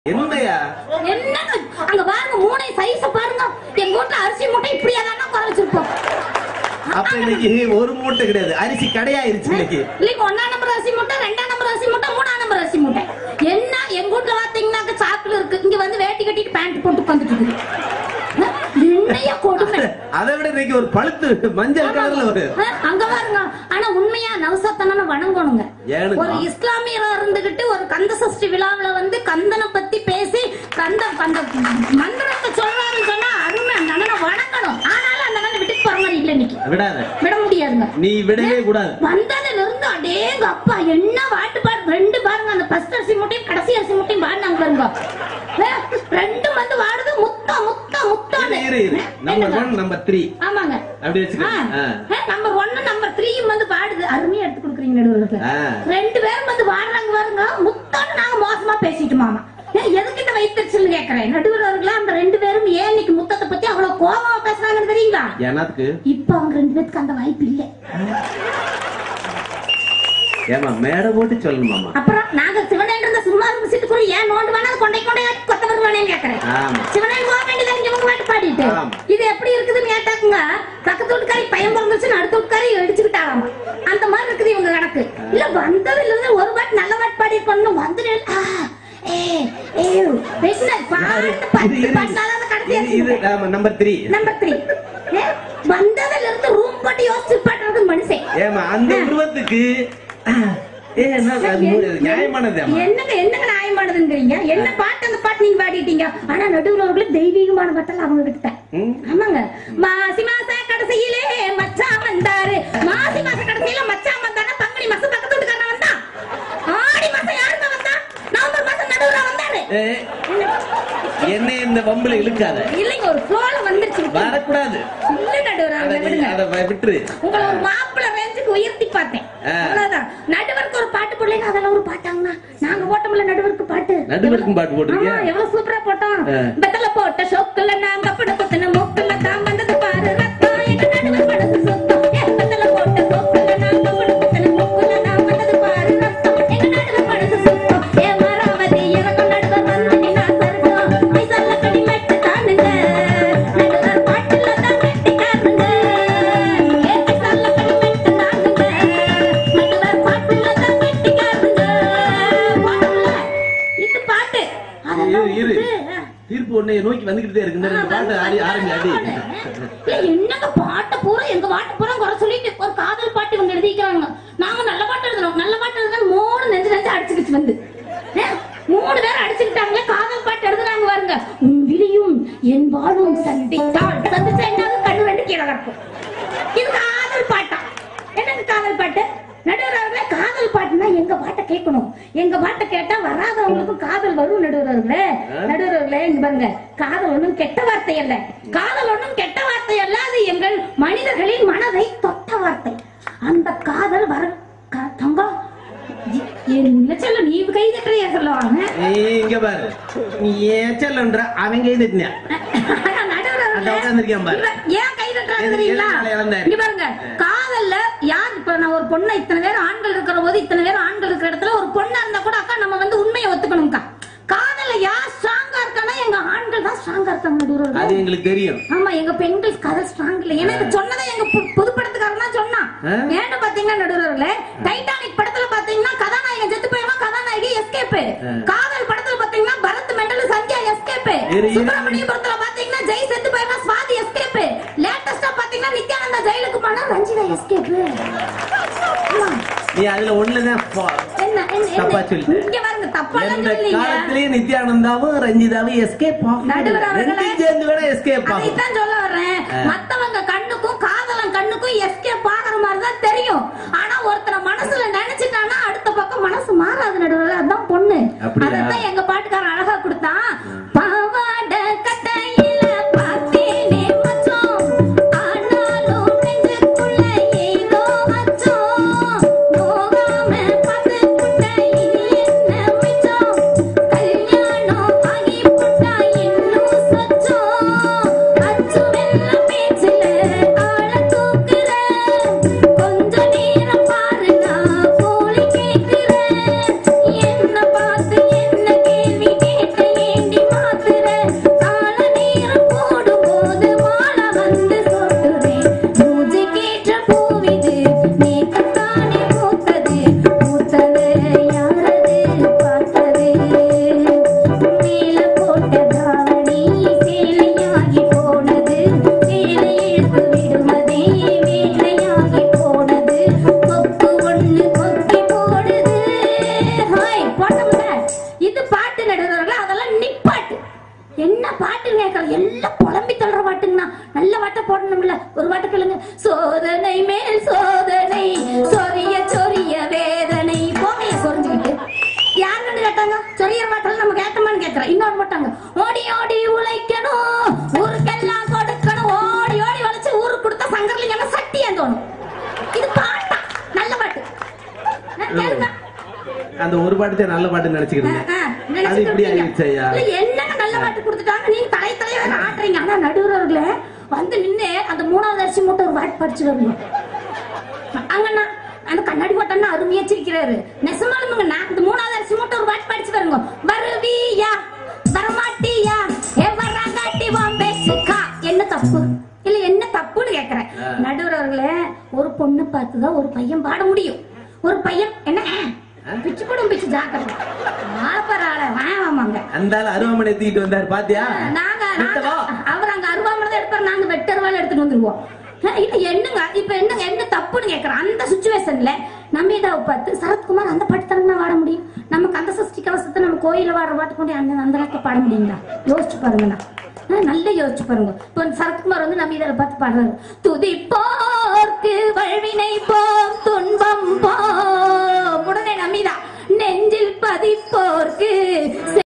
என்னையா என்னங்க அங்க பாருங்க மூணை சைஸ பாருங்க எங்க வீட்ல அரிசி மூட்டை இப்படியா தானே குறைச்சிருப்போம் அப்ப இன்னைக்கு ஒரு மூட்டை கிடையாது அரிசி கடையாயிருச்சு இன்னைக்கு இல்லைங்க ஒன்னா நம்பர் அரிசி மூட்டை ரெண்டாம் நம்பர் அரிசி மூட்டை மூணாம் நம்பர் அரிசி மூட்டை என்ன எங்க வீட்ல பாத்தீங்கன்னாக்க சாக்குல இருக்கு இங்க வந்து வேட்டி கட்டிட்டு பேண்ட் போட்டு உட்காந்துட்டு இருக்குது என்னைய கொடுமை அதை விட இன்னைக்கு ஒரு பழுத்து மஞ்சள் கலர்ல ஒரு ஆ, அங்க பாருங்க ஆனா உண்மையா நவசத்தன வணங்கணுங்க ஏனுங்க? ஒரு இஸ்லாமியரா இருந்துகிட்டு ஒரு கந்த சஷ்டி விழாவுல வந்து கந்தனை பத்தி பேசி கந்த அந்த மந்திரத்தை சொல்றாருன்னு சொன்னா அருமை அந்த அண்ணனை வணங்கணும் ஆனாலும் அந்த அண்ணனை விட்டுட்டு போற மாதிரி இல்ல இன்னைக்கு விடாத விட முடியாதுங்க நீ விடவே கூடாது வந்ததுல இருந்து அடேங்க அப்பா என்ன பாட்டு பாடு ரெண்டு பாருங்க அந்த ஃபர்ஸ்ட் அரிசி மூட்டையும் கடைசி அரிசி மூட்டையும் பாடினாங்க பாருங்க ஆ, ரெண்டும் வந்து வாடுது முத்தா முத்தா முத்தான்னு இரு இரு நம்பர் ஒன் நம்பர் த்ரீ ஆமாங்க அப்படி வச்சுக்கோ ஆ. நம்பர் ஒன்னு நம்பர் த்ரீயும் வந்து பாடுது அருமையா எடுத்து கொடுக்குறீங்க நடுவர்கள் ஆ. ரெண்டு பேரும் வந்து பாடுறாங்க பாருங்க முத்தான்னு நாங்க மோசமா பேசிட்டு மாமா ஏன் எதுக்கு இந்த வைத்தறிச்சல் கேக்குறேன் நடுவர் அவர்களா அந்த ரெண்டு பேரும் ஏன் இன்னைக்கு முத்தத்தை பத்தி அவ்வளவு கோபமா பேசுறாங்கன்னு தெரியுங்களா எனக்கு இப்ப அவங்க ரெண்டு பேருக்கு அந்த வாய்ப்பு இல்லை ஏமா மேடை போட்டு சொல்லணுமாமா அப்புறம் நாங்க சிவனேன் இருந்த சும்மா இருந்து சிட்டுக்குரு ஏன் நோண்டு வேணா கொண்டை கொண்டை கொத்தவர் வேணேன்னு கேக்குறேன் ஆமா சிவனேன் போக வேண்டியது இவங்க பாட்டு பாடிட்டு ஆமா. இது எப்படி இருக்குதுன்னு கேட்டாக்குங்க பக்கத்து வீட்டுக்காரி பையன் பிறந்துச்சுன்னு அடுத்த வீட்டுக்காரி அடிச்சுக்கிட்டாராமா அந்த மாதிரி இருக்குது இவங்க கணக்கு இல்ல வந்தது இல்ல ஒரு பாட்டு நல்ல பாட்டு பாடி கொண்டு வந்துடு நம்பர் த்ரீ நம்பர் த்ரீ வந்ததுல இருந்து ரூம் போட்டு யோசிச்சு பாடுறது மனுஷன் ஏமா அந்த உருவத்துக்கு ஏ என்ன அது மு- நியாயமானது அம்மா. என்னங்க என்னங்க நியாயமானதுங்கிறீங்க என்ன பாட்டு அந்த பாட்டு நீங்க பாடிட்டீங்க ஆனா நடுவுல அவர்களுக்கு தெய்வீகமான பாட்டெல்லாம் அவங்க கிட்ட ம்? ஆமாங்க மாசி மாச கடைசியிலே மச்சான் வந்தாரு மாசி மாச கடைசியில மச்சான் வந்தானா பங்குனி மாசம் பக்கத்து வீட்டுக்காரன் வந்தான் ஆடி மாசம் யாருங்க வந்தா நவம்பர் மாசம் நடுவுல வந்தாரு ஏ, என்ன இந்த வம்புல இழுக்காத இல்லைங்க ஒரு ஃப்ளோல வந்துருச்சு வரக்கூடாது இல்ல நடுவர் அத அவரை நீ- விடுங்க அத வ- விட்டுரு உங்களை ஒரு மாப்பிள்ளை ரேஞ்சுக்கு உயர்த்தி பார்த்தேன் ஆ. அவ்வளவுதான் நடுவருக்கு ஒரு பாட்டு போடலைங்க அதெல்லாம் ஒரு பாட்டாங்கண்ணா நாங்க போட்டோம்ல நடுவருக்கு பாட்டு நடுவருக்கும் பாட்டு போட்டிருக்கியா? ஆமா, எவ்வளவு சூப்பரா போட்டோம் ஆ. பெத்தல போட்ட ஷோக்குல நாங்க பட பத்தின மூக்குல தான் வந்தது பாரு ரத்தம் எங்க நடுவர் மனசு சுத்தம் ஏ, பெத்தல போட்ட ஷோக்குல நாங்க பட பத்தின மூக்குல தான் வந்தது பாரு ரத்தம் எங்க நடுவர் மனசு சுத்தம் ஏ மராவதி எனக்கும் நடுவர் வந்து நின்னா சருக்கம் நீ சொல்ல கடி மெட்டு தானுங்க நடுவர் பாட்டுல தான் கெட்டிக்காரனுங்க ஏ நீ சொல்ல கடி மெட்டு தானுங்க நடுவர் பாட்டுல தான் கெட்டிக்காரனுங்க பாட்டுல இது பாட்டு அதெல்லாம் இரு, இரு. வந்து, ஆ. தீர்ப்பு உன்னை நோக்கி வந்துகிட்டே இருக்கு இந்த ரெண்டு பாட்டு ஆடி ஆரம்பி அடி ஏய், என்னங்க பாட்டு பூரா எங்க பாட்டு பூரா குறை சொல்லிட்டு ஒரு காதல் பாட்டு இவங்க எழுதிக்கிறாங்க நாங்க நல்ல பாட்டு எழுதுறோம் நல்ல பாட்டு எழுதுனா மூணு நெஞ்சு நெஞ்சு அடிச்சுக்கிச்சு வந்து ஏ, மூணு பேர் அடிச்சுக்கிட்டாங்களே காதல் பாட்டு எழுதுறாங்க பாருங்க உன் விழியும் என் வாழும் சந்தித்தாள் சந்திச்சா என்ன கண்ணு ரெண்டு கீழே கிடக்கும் இது காதல் பாட்டா என்னங்க காதல் பாட்டு நடுவரவர்களே காதல் பாட்டுனா எங்க பாட்டை கேட்கணும் எங்க பாட்டை கேட்டா வராதவங்களுக்கும் காதல் வரும் நடுவரவர்களே நடுவரவர்களே இங்க பாருங்க காதல் ஒண்ணும் கெட்ட வார்த்தை அல்ல காதல் ஒண்ணும் கெட்ட வார்த்தை அல்ல அது எங்கள் மனிதர்களின் மனதை தொட்ட வார்த்தை அந்த காதல் வர க- தங்கம் இ- என்ன சொல்ல நீ கை தட்டுறியா சொல்லுவாங்க ஏய், இங்க பாரு நீ ஏன் செல்லன்ற அவன் கை தட்டினா ஆனா நடுவரவர்களே, அந்த உட்கார்ந்திருக்கான் பாரு. இவன் ஏன் கை தட்டுறாங்க எதுக்கு தெரியுங்களா எதனால இழந்தாரு? இங்க பாருங்க காதல்ல யார் இப்ப நான் ஒரு பொண்ணை இத்தனை பேர் ஆண்கள் இருக்கிற போது இத்தனை பேர் ஆண்கள் இருக்கிற இடத்துல ஒரு பொண்ணா இருந்தா கூட அக்கா நம்ம வந்து உண்மையை ஒத்துக்கணும்க்கா காதல்ல யார் ஸ்ட்ராங்கா இருக்கானா எங்க ஆண்கள் தான் ஸ்ட்ராங்கா இருக்காங்க நடுவர்கள் அது எங்களுக்கு தெரியும் ஆமா எங்க பெண்கள் கதை ஸ்ட்ராங் இல்ல ஏன்னா இது சொன்னதை எங்க பு- புதுப்படத்துக்காரன் தான் சொன்னான் ஆ? ஏன்னு பாத்தீங்கன்னா நடுவர்களே டைட்டானிக் படத்துல பாத்தீங்கன்னா கதாநாயகன் செத்து போயிடுவான் கதாநாயகி எஸ்கேப் ஆ. காதல் படத்துல பாத்தீங்கன்னா பரத் மெண்டல் சந்தியா எஸ்கேப் இரு, இரு. சுப்பிரமணியபுரத்துல பாத்தீங்கன்னா ஜெய் செத்து போயிடுவான் சுவாதி எஸ்கேப் லேட்டஸ்டா பாத்தீங்கன்னா நித்யானந்தா ஜெயிலுக்கு போனா ரஞ்சிதா எஸ்கேப் நீ அதுல ஒண்ணுதான் போ- என்ன என்ன- தப்பா என்ன சொல்லிட்ட. இங்க பாருங்க தப்பா எந்த சொல்றீங்க காலத்திலேயே நித்யானந்தாவும் ரஞ்சிதாவும் எஸ்கேப் நடுவர் அவர்களே, ரெண்டும் சேர்ந்து வேணா எஸ்கேப் ஆகும் அதைத்தான் சொல்ல வர்றேன் ஆ. மத்தவங்க கண்ணுக்கும் காதலன் கண்ணுக்கும் எஸ்கேப் ஆகுற மாதிரி தான் தெரியும் ஆனா ஒருத்தனை மனசுல நினைச்சிட்டானா அடுத்த பக்கம் மனசு மாறாது நடுவில் அதான் பொண்ணு அப்படியா? அதான் எங்க பாட்டுக்காரன் அழகா கொடுத்தான் பாவாட கட்டையில பார்த்தேனே மச்சான் ஆனாலும் நெஞ்சுக்குள்ள ஏதோ அச்சம் நோகாம பார்த்துக்கிட்ட இனி என்ன மிச்சம் கல்யாணம் ஆகி போட்டா இன்னும் சச்சம் அச்சு வெள்ள பேச்சுல ஆள தூக்குற கொஞ்ச நேரம் பாரு நான் போலி கேட்கிறேன் என்ன பார்த்து என்ன கேள்வி பாட்டுன்னு கேட்கல எல்லாம் புலம்பி தள்ளுற பாட்டுங்கண்ணா நல்ல பாட்டை போடணும்ல ஒரு பாட்டு கேளுங்க சோதனை மேல் சோதனை சொரிய சொரிய வேதனை போமைய சொரிஞ்சுக்கிட்டு யார் கண்டு கேட்டாங்க சொரிய பாட்டெல்லாம் நம்ம கேட்டோமான்னு கேட்கறேன் இன்னொரு போட்டாங்க ஓடி ஓடி உழைக்கணும் ஊருக்கெல்லாம் கொடுக்கணும் ஓடி ஓடி வளைச்சு ஊருக்கு கொடுத்தா சங்கரலிங்க சட்டி தோணும் இது பாட்டா நல்ல பாட்டு நான் கேளுங்க அந்த ஒரு பாட்டு நல்ல பாட்டு நினைச்சுக்கிட்டு ஆ, ஆ, அது நினைச்சிட்டு இப்படி இருப்பீங்க. ஆயிடுச்சு ஐயா இல்ல, என்னங்க நல்ல பாட்டு கொடுத்துட்டாங்க நீங்க தலை தலையா ஆட்டுறீங்க ஆனா நடுவர்களே வந்து நின்னு அந்த மூணாவது அரிசி மூட்டை ஒரு பாட்டு படிச்சு வருங்க அங்கண்ணா அந்த கண்ணாடி போட்டா அருமையா சிரிக்கிறாரு நெசமாலுமுங்கண்ணா இந்த மூணாவது அரிசி மூட்டை ஒரு பாட்டு படிச்சு வருங்க வருவியா வரமாட்டியா ஏ வராங்காட்டி வாம்பேசுக்கா என்ன தப்பு இல்ல என்ன தப்புன்னு கேக்குறேன் ஆ. நடுவர்களே ஒரு பொண்ணு பார்த்துதான் ஒரு பையன் பாட முடியும் ஒரு பையன் என்ன பிச்சு போடும் பிச்சு ஜாக்கிரதை ஆளப்பறாள வாங்க அந்த ஆள் அருவாமனை தூக்கிட்டு வந்தார் பாத்தியா நாங்க வெட்டவா? நாங்க- அவர் அங்க அருவாமனை தான் எடுப்பாரு நாங்க வெட்டருவால எடுத்துட்டு வந்துருவோம் அஹ் இது என்னங்க இப்ப என்னங்க என்ன தப்புன்னு கேக்குறேன் அந்த சுச்சுவேஷன்ல நம்மிதாவை பார்த்து சரத்குமார் அந்த பாட்டு தானே பாட முடியும் நமக்கு அந்த சஷ்டி கவசத்தை நம்ம கோயில பாடுற பாட்டு கொண்டு அந்த அந்த நேரத்துல பாட முடியுங்களா யோசிச்சு பாருங்கண்ணா அஹ் நல்லா யோசிச்சு பாருங்க இப்போ சரத்குமார் வந்து நம்மிதாவை பார்த்து பாடுறாரு துதிப்போர்க்கு வழ்வினை போம் துன்பம் போம் உடனே நம்மிதா நெஞ்சில் பதிப்போர்க்கு